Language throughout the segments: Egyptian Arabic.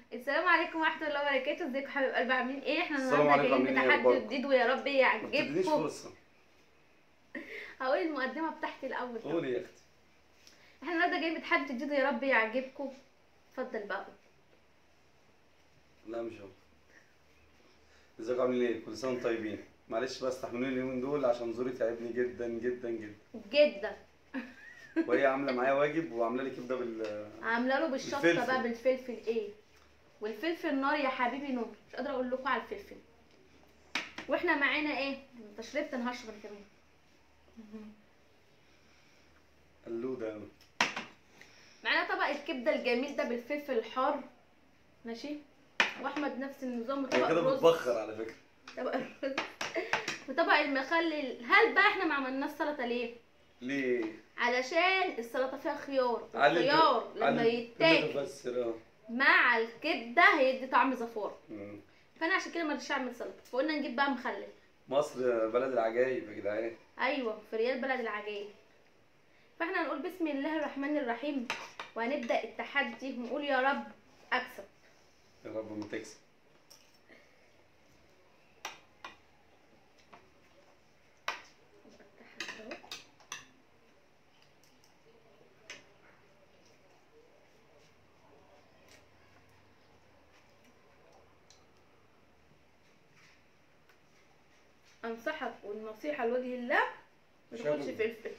السلام عليكم ورحمه الله وبركاته ازيكم حبايب قلبي عاملين ايه احنا السلام النهارده عليكم، جايين عاملين ايه بتحدي أخباركم؟ جديد ويا رب ما بتدينيش يعجبكم فرصة هقول المقدمه بتاعتي الاول طبعا. قولي يا اختي احنا النهارده جايين بتحدي جديد ويا رب يعجبكم اتفضل بقى لا مش هو ازيكم عاملين ايه كل سنة وانتم طيبين معلش بقى استحملوني اليومين دول عشان زوري تعبني جدا جدا جدا جدا وهي عاملة معايا واجب وعاملة لي كبدة بال عامله له بالشطه بالفلفل. بقى بالفلفل ايه والفلفل نار يا حبيبي نور مش قادره اقول لكم على الفلفل واحنا معانا ايه انت شربت انا هشرب أنا كمان قلودة أوي. معانا طبق الكبده الجميل ده بالفلفل الحار ماشي واحمد نفس النظام هي وطبق كده الرز بتبخر على فكرة طبق الرز وطبق المخلل هل بقى احنا ما عملناش سلطه ليه ليه؟ علشان السلطه فيها خيار علي الخيار الب- لما علي يتاكل البلد بس اه مع الكبده هيدي طعم زفاره مم. فانا عشان كده ما رضيتش اعمل سلطه فقلنا نجيب بقى مخلل مصر بلد العجايب يا جدعان ايوه في ريال بلد العجائب فاحنا هنقول بسم الله الرحمن الرحيم وهنبدا التحدي ونقول يا رب اكسب يا رب ما تكسب انصحك والنصيحه لوجه الله ما تاكلش شغل. فلفل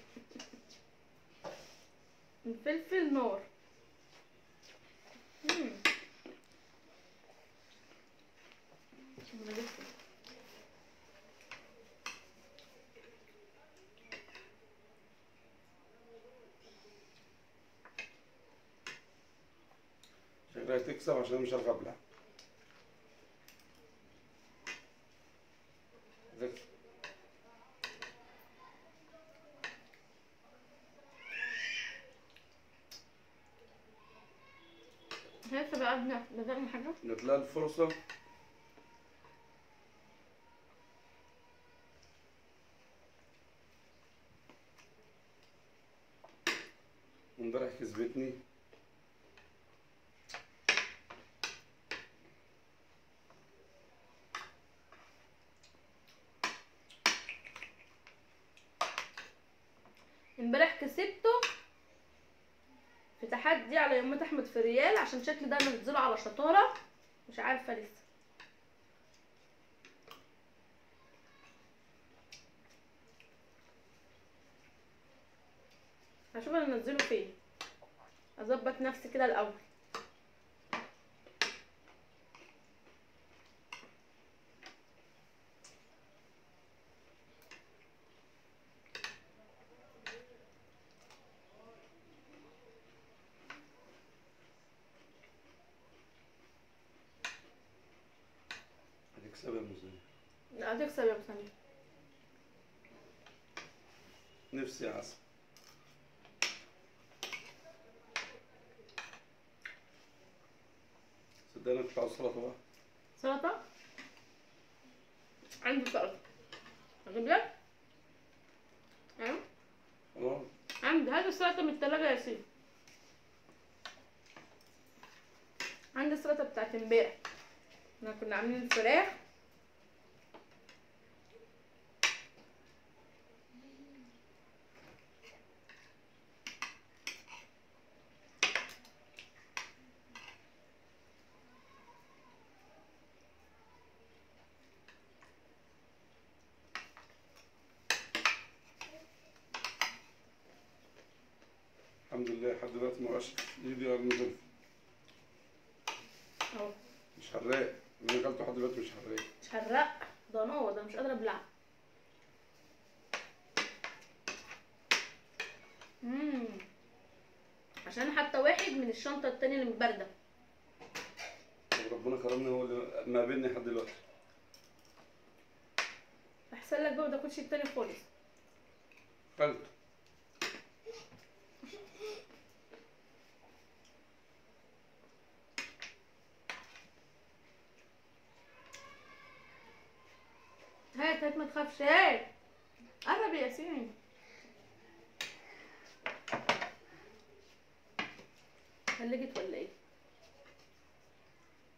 الفلفل نار مم. أنا جبته. شكلها تكسب عشان أنا مش عارف ابلع ذكي. هيك بقى بدنا بدأنا حاجه جات لها الفرصة امبارح كسبتني امبارح كسبته في تحدي على يومات احمد في ريال عشان شكل ده منزله على شطاره مش عارفه لسه هشوف انا انزله فين اظبط نفسي كده الاول هتكسبها يا مزين لا هتكسب يا ابو سمير نفسي يا عسل صدقني كنت عاوز سلطة بقى سلطه عندي سلطه اجيب لك ايوه خلاص عندي هات السلطة من التلاجة يا سيدي عندي السلطة بتاعت امبارح احنا كنا عاملين الفراخ الحمد لله لحد دلوقتي ما بقاش ايدي على المزن اهو مش حراق اللي انا اكلته لحد دلوقتي مش حراق مش حرق ده نار ده مش قادرة ابلعه مم. عشان حتى واحد من الشنطة التانية اللي باردة طب ربنا كرمني هو اللي مقابلني لحد دلوقتي احسن لك بقى ما تاكلش التاني خالص كلت هات هات ما تخافش هات قرب يا ياسين هلجت ولا ايه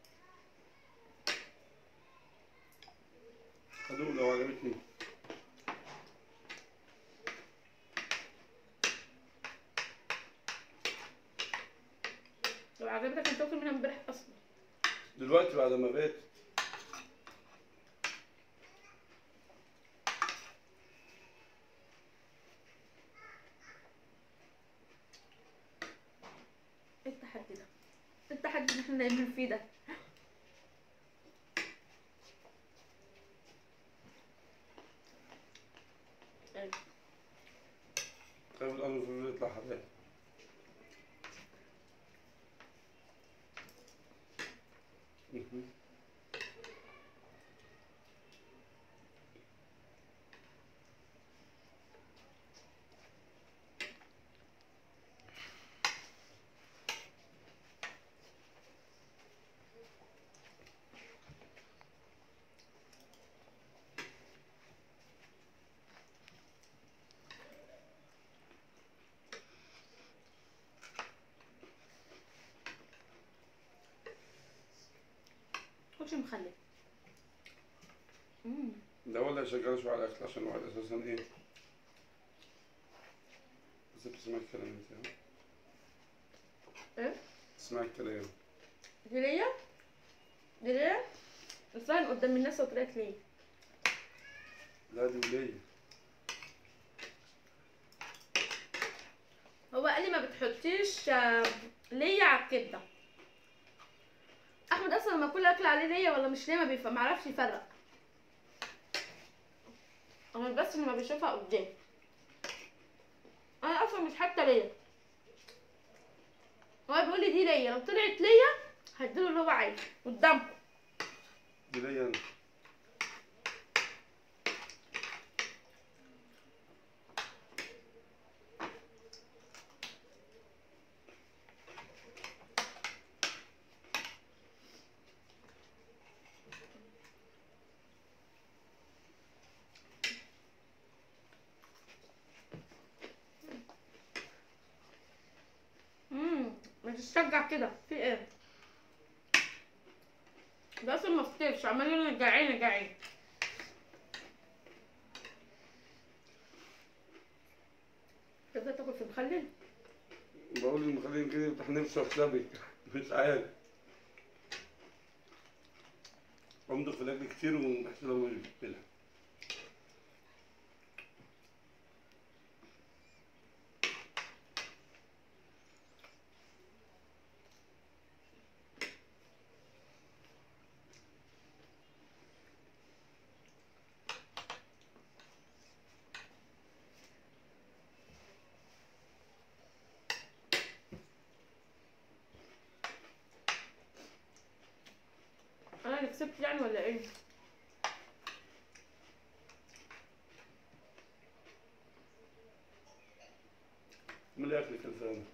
هدوق لو عجبتني لو عجبتك انت تاكل منها امبارح اصلا دلوقتي بعد ما بات ايه التحدي ده إيه التحدي اللي احنا نايمين فيه ده أيوة. خايف الأمر في يطلع حراق مهم. كلش مخلل امم ده ولا يشجعنا شوية على الأكل عشان الواحد أساسا إيه بس بتسمع الكلام أنت ها؟ ايه تسمع الكلام دي ليا دي ليا الصين قدام الناس وطلعت ليه لا دي ولية هو قال لي ما بتحطيش آه، ليا على الكبده احمد اصلا لما كل اكل عليه ليا ولا مش ليا ما بيف... ما عرفش يفرق انا بس لما بيشوفها قدام انا اصلا مش حاطه ليا هو بيقول لي دي ليا لو طلعت ليا هديله اللي هو عايزه قدامكم دي ليا أنا امم بتشجع كده في ايه ده اصلا ما فطرش عمال يقول انا جعان أنا جعان تبدا تاكل في مخلل بقول المخلين كده يفتح نفسه وأكلبك مش عارف بمضغ في الأكل كتير وبحس لو مش بيقبلها انا اللي كسبت يعني ولا ايه من الأكل كلفانة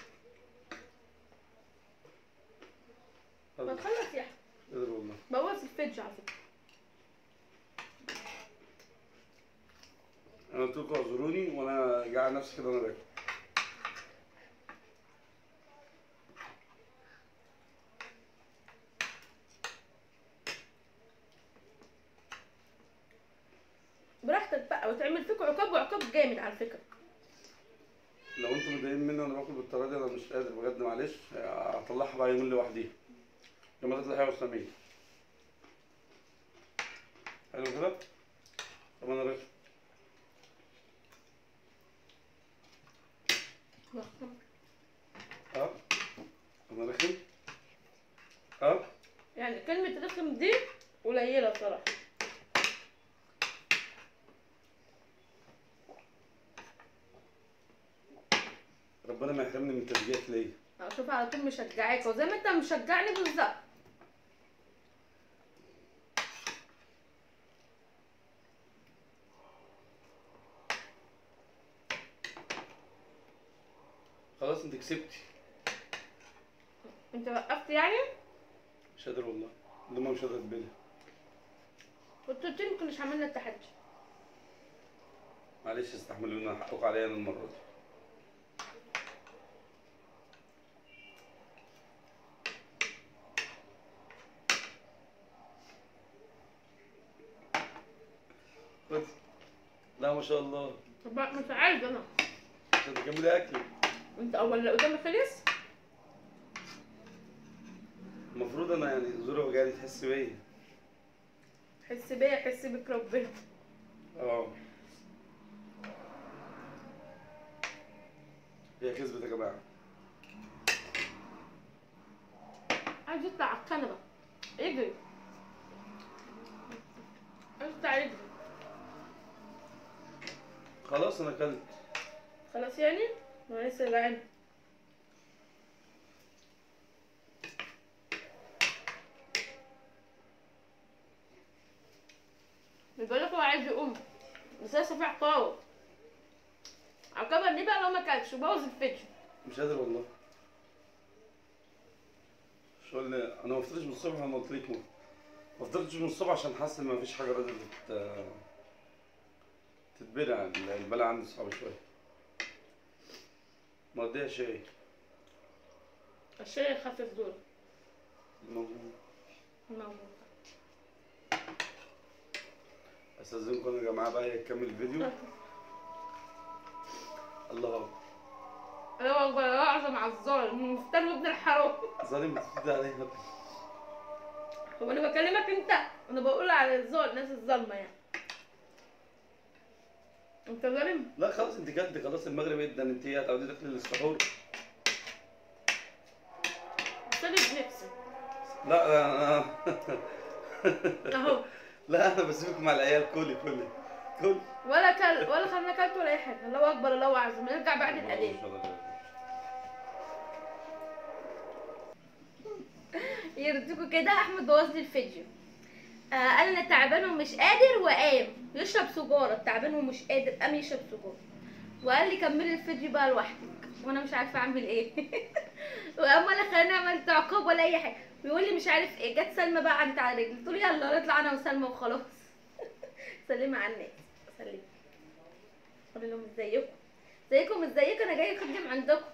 ما تخلص يا احمد قدر والله بوظ الفيديو على فكره انا قلت لكم اعذروني وانا جاي على نفسي كده وانا باكل براحتك بقى وتعمل فيكم عقاب وعقاب جامد على فكره لو انتم متضايقين مني وانا باكل بالطريقه دي انا مش قادر بجد معلش هطلعها بقى يومين لوحديها لما تطلع هي وسامية حلو كده طب انا راجل اه انا رخم اه يعني كلمة رخم دي قليلة صراحة ربنا ما يحرمني من تشجيعك ليا اشوف على طول مشجعاك وزي ما انت مشجعني بالظبط خلاص انت كسبتي انت وقفت يعني مش قادر والله لما مش قادر اتبلها كنت قلت لي ما كناش عملنا التحدي معلش استحملونا حقكم عليا انا المره دي خدي لا ما شاء الله طب مش عايز انا عشان تكملي اكلك انت اول اللي قدامي خلص المفروض انا يعني زوري وجعني تحس بيا حس بيا حس بك ربنا اه هي كسبت يا جماعه عايز يطلع على الكنبه اجري عايز يطلع يجري خلاص انا اكلت خلاص يعني انا لسه جعان بيقول لك هو عايز يقوم بس لسه في عقاب عقابه دي بقى لو ما كانش بوظ الفيديو مش قادر والله شو اللي انا ما فطرتش من الصبح انا قلت لك ما فطرتش من الصبح عشان حاسس ان ما فيش حاجه راضيه تت... تتبلع البلع عندي صعب شويه مقضيها شاي الشاي يخفف دول موجود. موجود استاذنكم يا جماعه بقى هي تكمل الفيديو الله اكبر ايوه اكبر الله اعظم على الظالم مفتر وابن الحرام ظالم بتفيد عليها هو انا بكلمك انت انا بقول على الظالم الناس الظالمه يعني انت ظالم لا خلاص انت كلت خلاص المغرب ادى انت هتقعدي تاكلي السحور سالب نفسي لا انا اهو لا انا بسيبك مع العيال كلي كلي كل ولا كل ولا خلنا كلت ولا اي حاجه الله اكبر الله اعظم نرجع بعد الاذان يرضيكوا كده احمد بوظ لي الفيديو آه قال انا تعبان ومش قادر وقام يشرب سجاره تعبان ومش قادر قام يشرب سجاره وقال لي كملي الفيديو بقى لوحدك وانا مش عارفه اعمل ايه وقام ولا خلاني عملت عقاب ولا اي حاجه بيقول لي مش عارف ايه جت سلمى بقى قعدت على رجلي قلت له يلا نطلع انا وسلمى وخلاص سلمي على الناس سلمي قولي لهم ازيكم ازيكم ازيكم انا جايه اخدم عندكم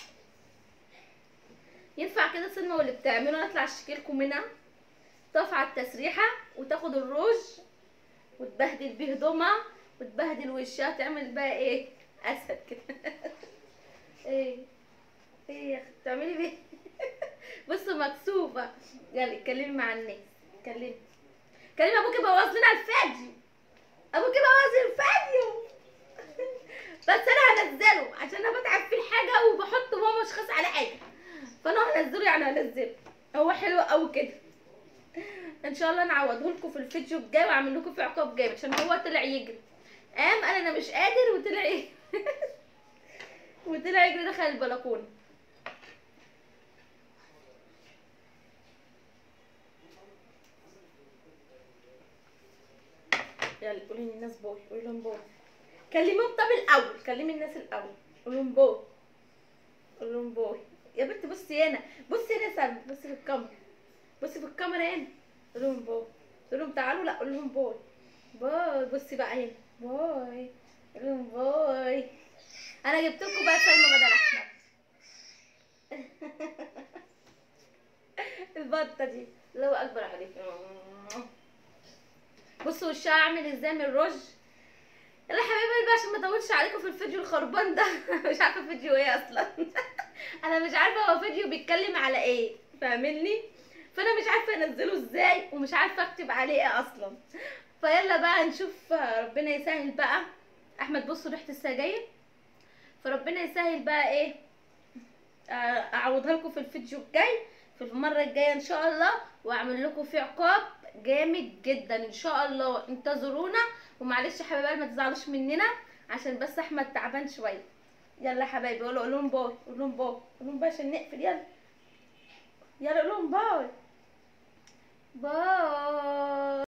ينفع كده سلمى واللي بتعمله انا اطلع اشتكي لكم منها تقف على التسريحه وتاخد الروج وتبهدل بيه هدومها وتبهدل وشها تعمل بقى ايه اسد كده ايه ايه يا اختي بتعملي بيه بصوا مكسوفه يلا اتكلمي مع الناس اتكلمي كلمي ابوكي بوظ لنا الفيديو ابوكي بوظ الفيديو بس انا هنزله عشان انا بتعب في الحاجه وبحط ماما مش خاص على حاجه فانا هنزله يعني هنزله هو حلو قوي كده ان شاء الله نعوضه لكم في الفيديو الجاي واعمل لكم فيه عقاب جامد عشان هو طلع يجري قام قال انا مش قادر وطلع ايه وطلع يجري دخل البلكونه يلا قولي للناس باي قولي لهم باي كلميهم طب الاول كلمي الناس الاول قول لهم باي قول لهم باي يا بنت بصي هنا بصي هنا يا سلمى بصي في الكاميرا بصي في الكاميرا هنا قول لهم باي قول لهم تعالوا لا قول لهم باي باي بصي بقى هنا باي قول لهم باي انا جبت لكم بقى سلمى بدل احمد البطه دي الله اكبر عليك بصوا وشها عامل ازاي من الرج يلا حبايب قلبي عشان ما اطولش عليكم في الفيديو الخربان ده مش عارفه فيديو ايه اصلا انا مش عارفه هو فيديو بيتكلم على ايه فاهمني فانا مش عارفه انزله ازاي ومش عارفه اكتب عليه ايه اصلا فيلا بقى نشوف ربنا يسهل بقى احمد بصوا ريحه السجاير فربنا يسهل بقى ايه اعوضها لكم في الفيديو الجاي في المره الجايه ان شاء الله واعمل لكم فيه عقاب جامد جدا ان شاء الله انتظرونا ومعلش يا حبايبي ما تزعلوش مننا عشان بس احمد تعبان شويه يلا يا حبايبي قولوا لهم باي قول لهم باي قول لهم باي عشان نقفل يلا يلا قول لهم باي باي